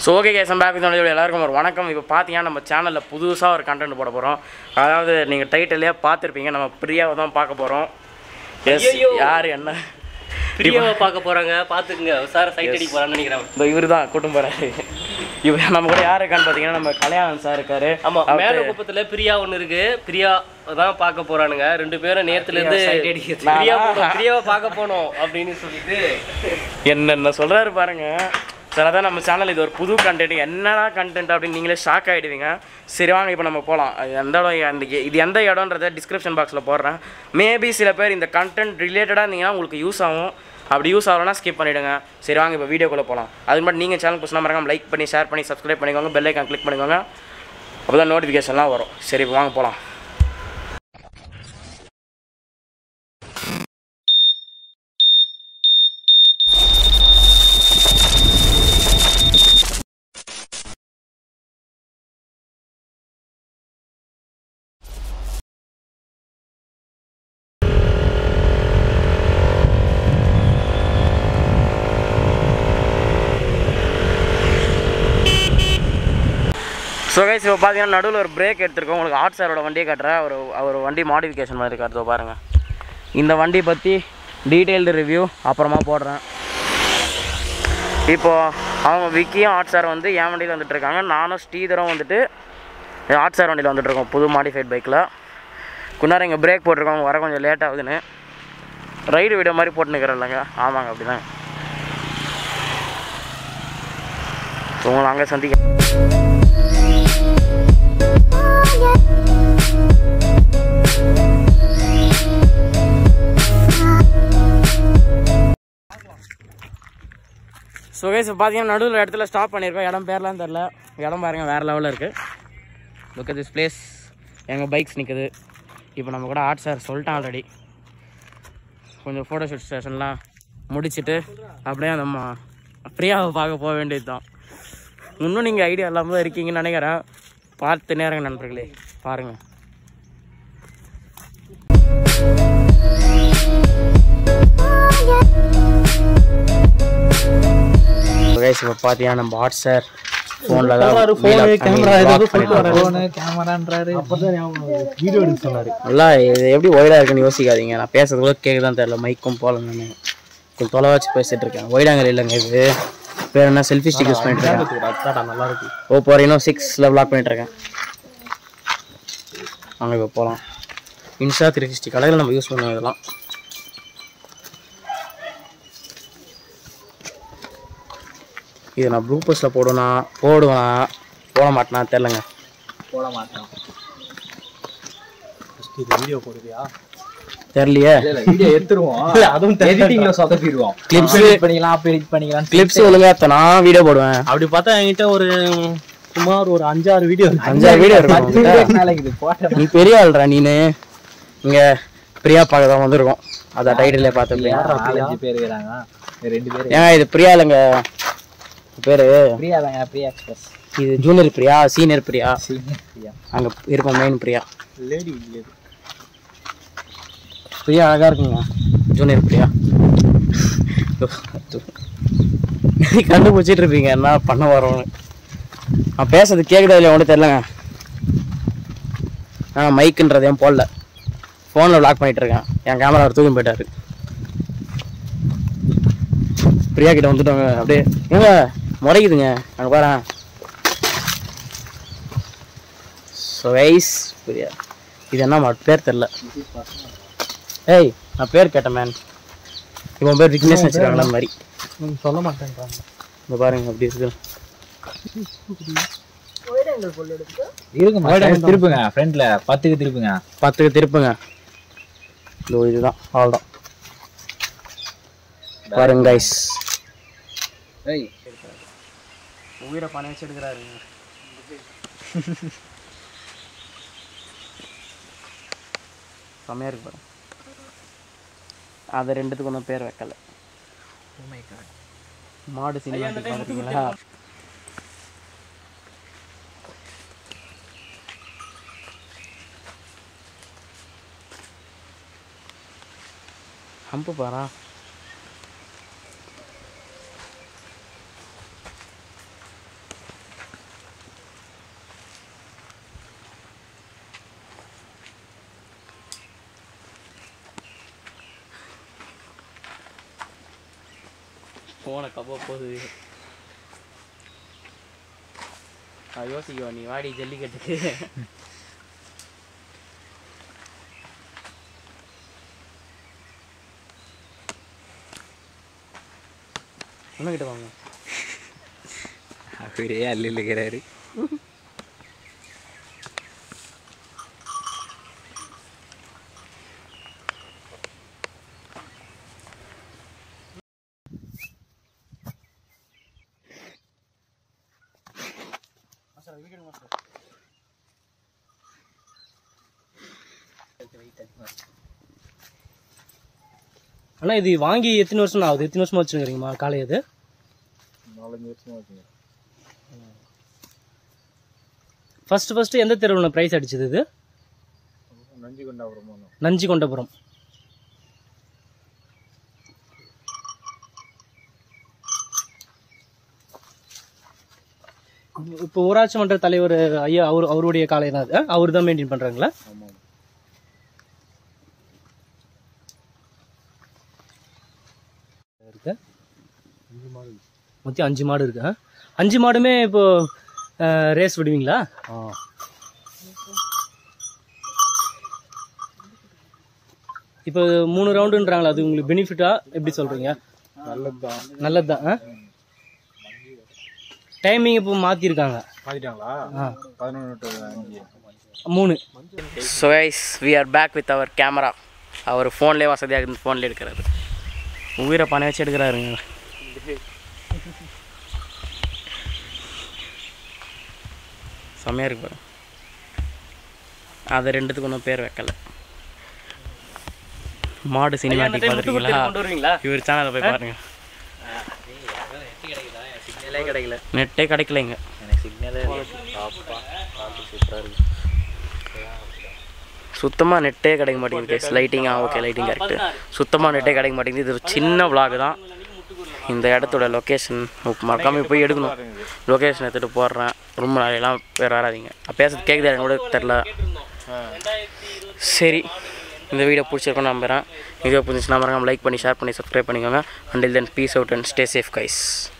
So okay கேசம் back சொன்னது எல்லாருக்கும் ஒரு வணக்கம் இப்போ பார்த்தீங்கன்னா நம்ம சேனலில் புதுசாக ஒரு கண்டென்ட் போட போகிறோம் அதாவது நீங்கள் டைட்டிலே பார்த்துருப்பீங்க நம்ம பிரியாவை தான் பார்க்க போகிறோம் எஸ் ஐயையோ. யார் என்ன பிரியாவை பார்க்க போறாங்க பாத்துக்குங்க சார் சைட் அடிக்க போறான்னு நினைக்கிறேன் இந்த இவர் தான் கூட்டம் போகிறாரு இவர் நம்ம கூட யார் இருக்கான்னு பார்த்தீங்கன்னா நம்ம கல்யாணன் சார் இருக்காரு ஆமா அவர்ட்ட- மேல குப்பத்துல பிரியா ஒண்ணு இருக்கு பிரியா தான் பார்க்க போறானுங்க ரெண்டு பேரும் நேத்துல இருந்து பிரியா side அடிக்கிறது. பிரியா நானா? போனோம், பிரியாவை பார்க்க போனோம் அப்படின்னு சொல்லிட்டு என்னென்ன சொல்கிறாரு பாருங்க சார் அதான் நம்ம சேனல் இது ஒரு புது கண்டென்ட் என்னடா கண்டென்ட் அப்படின்னு நீங்களே ஷாக் ஆகிடுவீங்க சரி வாங்க இப்போ நம்ம போகலாம் எந்த இடம் அந்த இது எந்த இடம்ன்றத டிஸ்கிரிப்ஷன் பாக்ஸில் போடுறேன் மேபி சில பேர் இந்த கண்டென்ட் ரிலேட்டடாக இருந்தீங்கன்னா உங்களுக்கு யூஸ் ஆகும் அப்படி யூஸ் ஆகலன்னா ஸ்கிப் பண்ணிவிடுங்க சரி வாங்க இப்போ வீடியோக்குள்ளே போகலாம் அதுக்கு மட்டும் நீங்கள் சேனல் புதுசாக மறக்காம லைக் பண்ணி ஷேர் பண்ணி சப்ஸ்கிரைப் பண்ணிக்கோங்க பெல் ஐக்கான் கிளிக் பண்ணிக்கோங்க அப்போ தான் நோட்டிஃபிகேஷன்லாம் வரும் சரி இப்போ வாங்க போகலாம் ஸோ கைஸ் இப்போ பார்த்தீங்கன்னா நடுவில் ஒரு பிரேக் எடுத்திருக்கோம் உங்களுக்கு ஆர்ட் சாரோட வண்டியை காட்டுறேன் அவர் அவர் வண்டி மாடிஃபிகேஷன் மாதிரி காட்டுறதோ பாருங்கள் இந்த வண்டி பற்றி டீட்டெயில்டு ரிவ்யூ அப்புறமா போடுறேன் இப்போது அவங்க விக்கியும் ஆர்ட் சார் வந்து என் வண்டியில் வந்துட்டு இருக்காங்க நானும் ஸ்ரீதரும் வந்துட்டு ஆர்ட் சார் வண்டியில் வந்துட்டு இருக்கோம் புது மாடிஃபைட் பைக்கில் குன்னார் இங்கே பிரேக் போட்டிருக்கோம் அவங்க வர கொஞ்சம் லேட் ஆகுதுன்னு ரைடு வீடியோ மாதிரி போட்டுனுக்கிறேன் இல்லைங்க ஆமாங்க அப்படிதாங்க ஸோ உங்களை அங்கே சந்திக்க ஸோ கைஸ் பார்த்தீங்கன்னா நடுவில் இடத்துல ஸ்டாப் பண்ணியிருக்கோம் இடம் பேர்லாம் தெரில இடம் பாருங்க வேறு லெவலில் இருக்குது லுக் திஸ் பிளேஸ் எங்கள் பைக்ஸ் நிற்குது இப்போ நம்ம கூட ஆர்ட் சார் சொல்லிட்டான் ஆல்ரெடி கொஞ்சம் ஃபோட்டோஷூட் ஸ்டேஷன்லாம் முடிச்சுட்டு அப்படியே நம்ம பிரியாவை பார்க்க போக வேண்டியது தான் இன்னும் நீங்கள் ஐடியா இல்லாமல் தான் இருக்கீங்கன்னு நினைக்கிறேன் பார்த்து நேரங்க நண்பர்களே பாருங்கள் கைஸ் இப்போ பார்த்தீங்கன்னா நம்ம ஆர்ட் சார் ஃபோனில் தான் வீடியோ எடுக்க சொன்னாரு நல்லா இது எப்படி ஒய்டாக இருக்குன்னு யோசிக்காதீங்க நான் பேசுறது கூட கேட்க தான் தெரில மைக்கும் போல நான் கொஞ்சம் தொலை வச்சு பேசிட்டு இருக்கேன் ஒய்டாங்கல் இல்லைங்க இது பேர் என்ன செல்ஃபி ஸ்டிக் யூஸ் பண்ணிட்டு இருக்கேன் அதாடா நல்லா இருக்கு ஓப்போ இன்னும் சிக்ஸில் பிளாக் பண்ணிட்டு இருக்கேன் வாங்க இப்போ போகலாம் இன்ஸ்டா த்ரீ சிக்ஸ்டி கடையில் நம்ம யூஸ் பண்ணுவோம் இதெல்லாம் இது நான் ப்ளூபஸில் போடுவேனா போடுவேனா போட மாட்டேனா தெரிலங்க போட மாட்டேன் இது வீடியோ போடுவியா தெரிலையே இல்ல வீடியோ எடுத்துருவோம் இல்ல, அதுவும் தெரியல. எடிட்டிங்ல சொதப்பிடுவோம் Clips. edit பண்ணிக்கலாம் அப்ப எடிட் பண்ணிக்கலாம் கிளிப்ஸ் ஒழுங்கா எடுத்தா நான் வீடியோ போடுவேன் அப்படி பார்த்தா என்கிட்ட ஒரு சுமார் ஒரு அஞ்சாறு வீடியோ இருக்கு அஞ்சாறு வீடியோ பத்து இருக்கும் video நாளைக்கு இது போட்டேன் நீ பெரிய ஆள்றா நீனு இங்க பிரியா பார்க்க தான் வந்திருக்கோம் அதான் டைட்டிலே பார்த்துருப்பீங்க நாலஞ்சு பேர் இருக்கிறாங்க இது ரெண்டு பேர் ஏங்க இது பிரியா இல்லைங்க பேரு பிரியா தாங்க பிரியா எக்ஸ்பிரஸ் இது junior Priya senior Priya senior Priya அங்க இருக்கும் மெயின் பிரியா லேடி இது பிரியா அழகா இருக்குங்க ஜூனியர் பிரியா கண்டுபிடிச்சிட்டு இருப்பீங்க என்ன பண்ண வரோன்னு நான் பேசுறது கேட்குதா இல்லையா ஒன்றும் தெரிலங்க ஆ மைக்குன்றதையும் போடல ஃபோனில் லாக் பண்ணிட்டு இருக்கேன் என் கேமரா தூக்கி போயிட்டாரு பிரியா கிட்ட வந்துட்டோங்க அப்படியே ஏங்க முறைக்குதுங்க அங்கே பாரு ஸோ வைஸ் பிரியா இது என்ன மா- பேர் தெரில ஏய் நான் பேர் கேட்டேன் மேன் இவன் பேர் விக்னேஷ் வச்சிருக்காங்களா அந்த மாதிரி நீங்க சொல்ல மாட்டேன்றாங்க இந்த பாருங்க அப்படி இருக்கு இருக்குமா திருப்புங்க ஃப்ரண்ட்ல பத்துக்கு திருப்புங்க பத்துக்கு திருப்புங்க இதோ இதுதான் அவ்வளோதான் பாருங்க கைஸ் ஏய் உயிரை பணம் வச்சு எடுக்கிறாரு செம்மையாக இருக்கு பாருங்க அதை ரெண்டுத்துக்கு ஒன்றும் பேர் வைக்கல மாடு சினிமா பார்த்துருக்கீங்களா ஹம்பு பாரா ஃபோனை கப்ப போகுது அது யோசிக்குவா நீ வாடி ஜல்லிக்கட்டுக்கு கிட்ட வாங்க அவரே அல்லில்லுகிறாரு அண்ணா இது வாங்கி எத்தனை வருஷம் ஆகுது எத்தனை வருஷமா வச்சுருக்கிறீங்கம்மா காலை இது நாலஞ்சு வருஷமா இருக்குங்க ஃபர்ஸ்ட் ஃபர்ஸ்ட் எந்த தெருவில் ப்ரைஸ் அடிச்சது இது நஞ்சு கொண்டாபுரம் நஞ்சி கொண்டபுரம் இப்போ ஊராட்சி மன்ற தலைவர் ஐயா அவர் அவருடைய காலை தான் அது அவர் தான் மெயின்டைன் பண்ணுறாங்களா ஆமாம் இருக்கு மொத்தம் அஞ்சு மாடு இருக்கு ஆ? அஞ்சு மாடுமே இப்போ ரேஸ் விடுவீங்களா இப்போ மூணு ரவுண்டுன்றாங்களா அது உங்களுக்கு பெனிஃபிட்டா எப்படி சொல்றீங்க நல்லது தான் நல்லது தான் டைமிங் இப்போ மாற்றிருக்காங்க பார்த்துட்டாங்களா ஆ பதினொன்று டு அஞ்சு மூணு so guys we are back with our camera our ஃபோன்லேயே வசதியாக இருந்து ஃபோன்லேயே எடுக்கிறாரு உயிரை பணம் வச்சு எடுக்கிறாருங்க செம்மையாக இருக்கு பாரு அது ரெண்டுத்துக்கு ஒன்றும் பேர் வைக்கல மாடு சினிமாட்டிக் பார்த்துருக்கீங்களா கொண்டு வருவீங்களா இவர் சேனலை போய் பாருங்க சிக்னலே கிடைக்கல நெட்டே கிடைக்கலைங்க எனக்கு சிக்னலே டாப்பா சூப்பராக இருக்கு சுத்தமாக நெட்டே கிடைக்க மாட்டேங்குது லைட்டிங்காக ஓகே லைட்டிங் கரெக்டு சுத்தமாக நெட்டே கிடைக்க மாட்டேங்குது இது ஒரு சின்ன vlog தான் இந்த இடத்தோட லொக்கேஷன் மறக்காம போய் எடுக்கணும் லொக்கேஷன் எடுத்துகிட்டு போடுறேன் ரொம்ப நாளையெல்லாம் பேர் வராதீங்க நான் பேசுறது கேட்குது எனக்கு கூட தெரில சரி இந்த வீடியோ பிடிச்சிருக்கோன்னு நம்புகிறேன் வீடியோ பிடிச்சிச்சுன்னா மறக்காம லைக் பண்ணி ஷேர் பண்ணி சப்ஸ்கிரைப் பண்ணிக்கோங்க until then peace out and stay safe guys